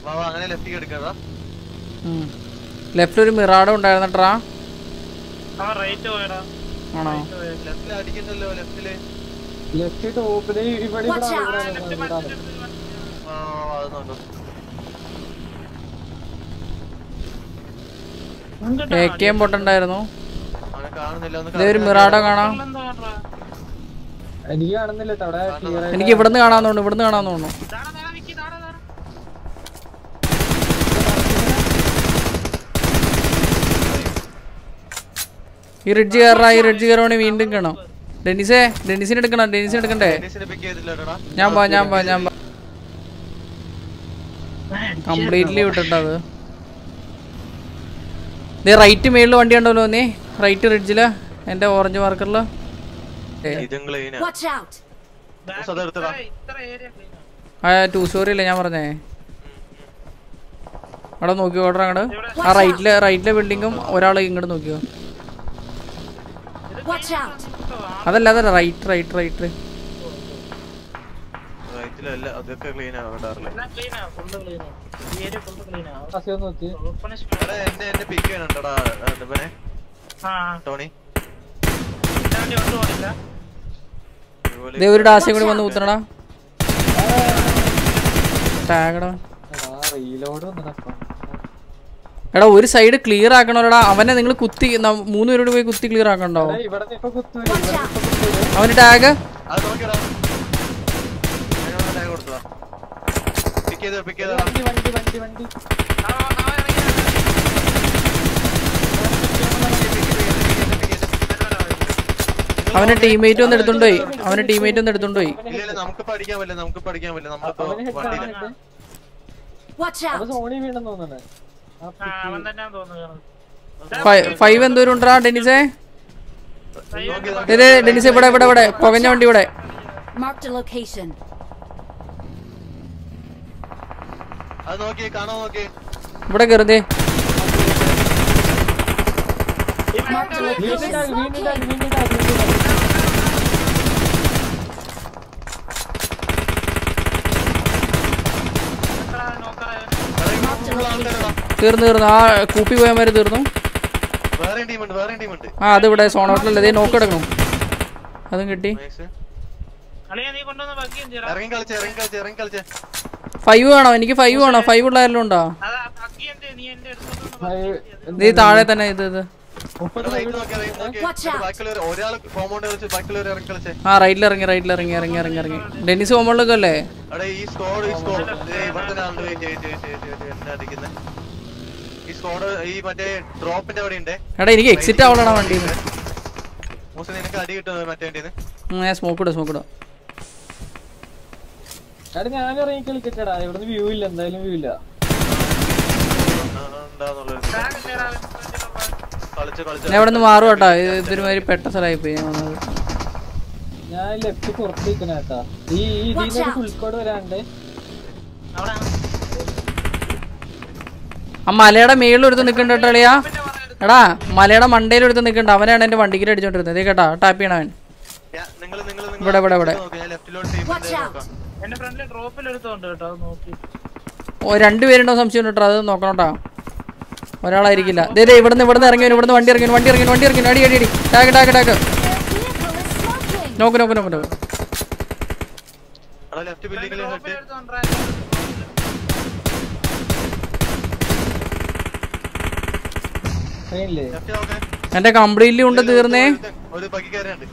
വാ വാ അങ്ങനെ ലെഫ്റ്റിക്ക് എടുക്കാ ലെഫ്റ്റ് ഒരു മിറാഡോ ഉണ്ടായിരുന്നട്ടാ അവൻ റൈറ്റ് പോയടാ ആണോ ലെഫ്റ്റിൽ അടിക്കണ്ടല്ലോ ലെഫ്റ്റില് ലെഫ്റ്റ് ടോപ്പില് ഇവിടെ ഇവിടെ ഇവിടെ ഇവിടെ ഇവിടെ ആ അത് നോക്കാം എ കെ എം പൊട്ടുണ്ടായിരുന്നു അവനെ കാണുന്നില്ല ഒന്ന് ഇതേ ഒരു മിറാഡോ കാണാം എനിക്ക് കാണുന്നില്ല ട്ടോ, അവിടെ ക്ലിയർ എനിക്ക് ഇവിടുന്ന് കാണാൻ തോന്നുന്നു ഇവിടുന്ന് കാണാൻ തോന്നുന്നു ഈ റിഡ്ജ് കയറാ ഈ റിഡ്ജ് കയറുവാണെങ്കിൽ വീണ്ടും കാണാം ഡെന്നിസേ ഡെന്നിസിനെ എടുക്കണം ഡെന്നിസിനെ എടുക്കണ്ടേ ടെന്നീസിനെ പിക്ക് ചെയ്തില്ലടാ ഞാൻ പോവാ ഞാൻ പോവാ ഞാൻ കംപ്ലീറ്റ്ലി വിട്ടിട്ടത് നീ റൈറ്റ് മേളിൽ വണ്ടി ഉണ്ടല്ലോ നീ റൈറ്റ് റിഡ്ജില് എന്റെ ഓറഞ്ച് മാർക്കറില് ഇതും ക്ലീനാ Watch out! അതെടുത്തടാ ഇത്ര ഏരിയ ആ ടൂ സ്റ്റോറി അല്ലേ ഞാൻ പറഞ്ഞേ അവിടെ നോക്കി ഓർഡർ അങ്ങോട്ട് ആ റൈറ്റിലെ റൈറ്റിലെ ബിൽഡിങ്ങും ഒരാൾ ഇങ്ങോട്ട് നോക്കിയോ Watch out! അതല്ല അതല്ല റൈറ്റ് റൈറ്റ് റൈറ്റ് റൈറ്റിലല്ല അതൊക്കെ ക്ലീനാ വിടാറില്ല എല്ലാം ക്ലീനാ ഫുള്ള് ക്ലീനാ ഈ ഏരിയ ഫുള്ള് ക്ലീനാ ഒന്ന് നോക്കി എടാ എന്നെ എന്നെ പിക്ക് ചെയ്യണുണ്ടടാ ഇവനെ ആ ടോണി എന്റെ വണ്ടി കൊണ്ട് പോണില്ല ഇതുപോലെ ദേ ഒരു ഡാശയും കൂടി വന്ന് കുത്തണടാ ടാഗടാ എടാ റീലോഡ് വന്നടാ എടാ ഒരു സൈഡ് ക്ലിയർ ആക്കണോടാ അവനെ നിങ്ങൾ കുത്തി ന- മൂന്ന് പേരോട് പോയി കുത്തി ക്ലിയർ ആക്കണ്ടോ ഇവിടെ ഇപ്പൊ കുത്തു വരും, ഇവിടെ ഇപ്പൊ കുത്തു വരും. അവന് ടാഗ് അത് നോക്കിയടാ അതിനോട് ടാഗ് കൊടുത്തതാ പിക്ക് ചെയ്ത പിക്ക് ചെയ്തടാ വണ്ടി വണ്ടി വണ്ടി വണ്ടി അവന്റെ ടീമേറ്റ് ഒന്ന് എടുത്തോണ്ട് പോയി അവന്റെ ടീമേറ്റ് ഒന്ന് എടുത്തോണ്ട് പോയി ഇല്ല ഇല്ല നമുക്ക് പഠിക്കാൻ പറ്റില്ല നമുക്ക് പഠിക്കാൻ പറ്റില്ല നമ്മളിപ്പോ അവന് ഹെഡ് വണ്ടിയില്ല ആണ് Watch അപ്പൊ out! സോണി വീണെന്ന് തോന്നുന്നു ആ ആ അവൻ തന്നെ തോന്നുന്നു ഫൈ- ഫൈവ് എന്തോരം ഉണ്ടാ ഡെനിസേ നോക്കി ഇതേ ഡെനിസ് ഇവിടെ ഇവിടെ ഇവിടെ പുകഞ്ഞ വണ്ടി ഇവിടെ Marked a location. അത് നോക്കി കാണാൻ നോക്കി ഇവിടെ കയറുതേ Marked a വീണ്ടും location. ടാഗ്, വീണ്ടും ടാഗ്, Smoking! വീണ്ടും ടാഗ്, വീണ്ടും ടാഗ്. തീർന്നു തീർന്നു ആ കൂപ്പി പോയമാര് തീർന്നു വേറെ ടീമുണ്ട് വേറെ ടീമുണ്ട് ആ അത് ഇവിടെ സോണോട്ടിലല്ലേ ഇതേ നോക്ക് കിടക്കണം അതും കിട്ടി അളിയാ നീ കൊണ്ടുവന്ന് ബഗ്ഗിയും ചെയ്യടാ ഇറങ്ങി കളിച്ചേ ഇറങ്ങി കളിച്ചേ ഇറങ്ങി കളിച്ചേ ഫൈവ് വേണോ എനിക്ക് ഫൈവ് വേണോ ഫൈവ് ഉള്ള ആരെങ്കിലും ഉണ്ടോ അതാ ബഗ്ഗി എന്ത് നീ എന്റെ അടുത്തോട്ട് ആ, നീ താഴെ തന്നെ ഇത് ഇത് മുപ്പത് റൈറ്റ് നോക്കി റൈറ്റ് നോക്കി Watch out. ബാക്കിയുള്ളവർ ഒരാൾ കോമ്പൗണ്ട് കളിച്ച് ബാക്കിയുള്ളവർ ഇറങ്ങി കളിച്ചേ ആ റൈറ്റിൽ ഇറങ്ങി റൈറ്റിൽ ഇറങ്ങി ഇറങ്ങി ഇറങ്ങി ഇറങ്ങി ഡെന്നിസ് പോകുമ്പോഴൊക്കെ അല്ലേ അവിടെ ഈ സ്കോഡ് ഈ സ്കോഡ് ഇവിടെ തന്നെ ആളുണ്ട് വെയിറ്റ് ചെയ്ത് എന്നെ അടിക്കുന്നത് ഈ സ്കോഡ് ഈ മറ്റേ ഡ്രോപ്പിന്റെ അവിടെ ഉണ്ട് എടാ എനിക്ക് എക്സിറ്റ് ആവണടാ വണ്ടിയിൽ മൂസ് നിനക്ക് അടി കിട്ടുന്നത് മറ്റേ വണ്ടിന്ന് ഞാൻ സ്മോക്ക് ഇടും സ്മോക്ക് ഇടും എടാ ഞാൻ ഇറങ്ങി കളിക്കട്ടെടാ ഇവിടുന്ന് വ്യൂ ഇല്ല എന്തായാലും വ്യൂ ഇല്ല ഉണ്ടാവുന്നുള്ളൊരു ടാഗ് ചെയ്യടാ കളിച്ച് കളിച്ച് ഞാൻ ഇവിടെ നിന്ന് മാറും കേട്ടോ ഇതൊരുമാതിരി പെട്ട സ്ഥലമായി പോയി ഞാൻ വന്നത് ഞാൻ ലെഫ്റ്റ് പുറത്ത് നിൽക്കണ കേട്ടാ ഈ ഈ ഇതിന് ഫുൾ സ്കോഡ് വരാണ്ട് അവിടെ ആ മലയുടെ മേളിൽ ഒരുത്ത് നിൽക്കണ്ട കേട്ടോ അളിയാ എടാ മലയുടെ മണ്ടയിൽ ഒരുത്ത് നിൽക്കണ്ട അവനാണ് എന്റെ വണ്ടിക്ക് അടിച്ചോണ്ടിരുന്നത് ഇതേ കേട്ടാ ടാപ്പ് ചെയ്യണവൻ നിങ്ങൾ നിങ്ങൾ ഇവിടെ, ഇവിടെ, ഇവിടെ. ഞാൻ ലെഫ്റ്റിലോട്ട് ടീം Watch out! നോക്കാം എന്റെ ഫ്രണ്ടിൽ ഡ്രോപ്പിൽ എടുത്തോണ്ട് കേട്ടോ അത് നോക്കി ഓ രണ്ടുപേരുണ്ടോ സംശയം കേട്ടോ അത് നോക്കണോട്ടാ ഒരാളായിരിക്കില്ല ദേ ദേ ഇവിടുന്ന് ഇവിടുന്ന് ഇറങ്ങി ഇവിടുന്ന് വണ്ടി ഇറങ്ങി വണ്ടി ഇറങ്ങി വണ്ടി ഇറങ്ങി അടി അടി അടി ടാക്ക് ടാക്ക് ടാക്ക് Their vehicle is smoking! നോക്ക് നോക്ക് നോക്ക് നോക്ക് അവിടെ ലെഫ്റ്റ് ബിൽഡിംഗിൽ ഡ്രോപ്പിൽ ഹെഡ് എടുത്തോണ്ടാ ട്രെയിനില്ലേ ലെഫ്റ്റ് നോക്കാൻ എന്റെ കംപ്ലീറ്റ്ലി ഉണ്ട് തീർന്നേ ഒരു ബഗ്ഗിക്കാരുണ്ട്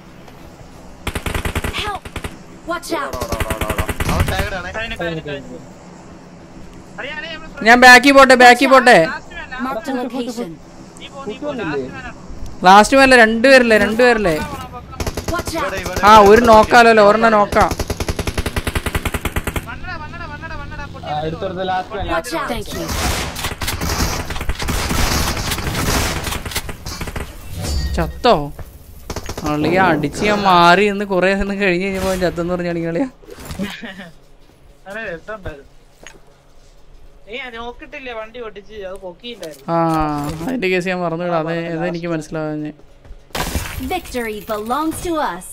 Help! Watch out! അവൻ ടാഗഡ് ആണേ കഴിഞ്ഞു കഴിഞ്ഞു കഴിഞ്ഞു അറിയാ അറിയാ നമ്മള് ഞാൻ ബാക്കി പോട്ടെ ബാക്കി പോട്ടെ ലാസ്റ്റ് വേണ്ട Marked a location. നീ പോ നീ പോ ലാസ്റ്റ് വേണ്ട ലാസ്റ്റ് പേരല്ലേ രണ്ടുപേരല്ലേ രണ്ടുപേരല്ലേ Watch out! ഇവിടെ ഇവിടെ ആ ഒരു നോക്കാലോ ഒരെണ്ണം നോക്കാം വന്നടാ വന്നടാ വന്നടാ വന്നടാ പൊട്ടി ആ എടുത്തെടുത്ത last Watch out! Thank you. ചത്തോ അളിയ അടിച്ച് ഞാൻ മാറി നിന്ന് കുറെ നിന്ന് കഴിഞ്ഞ് കഴിഞ്ഞപ്പോ ചത്തെന്ന് പറഞ്ഞ അളിയ നല്ല രസമുണ്ടായിരുന്നു നീ ആ നോക്കിട്ടില്ലേ വണ്ടി ഓടിച്ച് അത് പൊക്കിയില്ലായിരുന്നു ആ അതിന്റെ കേസ് ഞാൻ മറന്നു വിടാം അത് അതെനിക്ക് മനസ്സിലാവാഞ്ഞ് Victory belongs to us.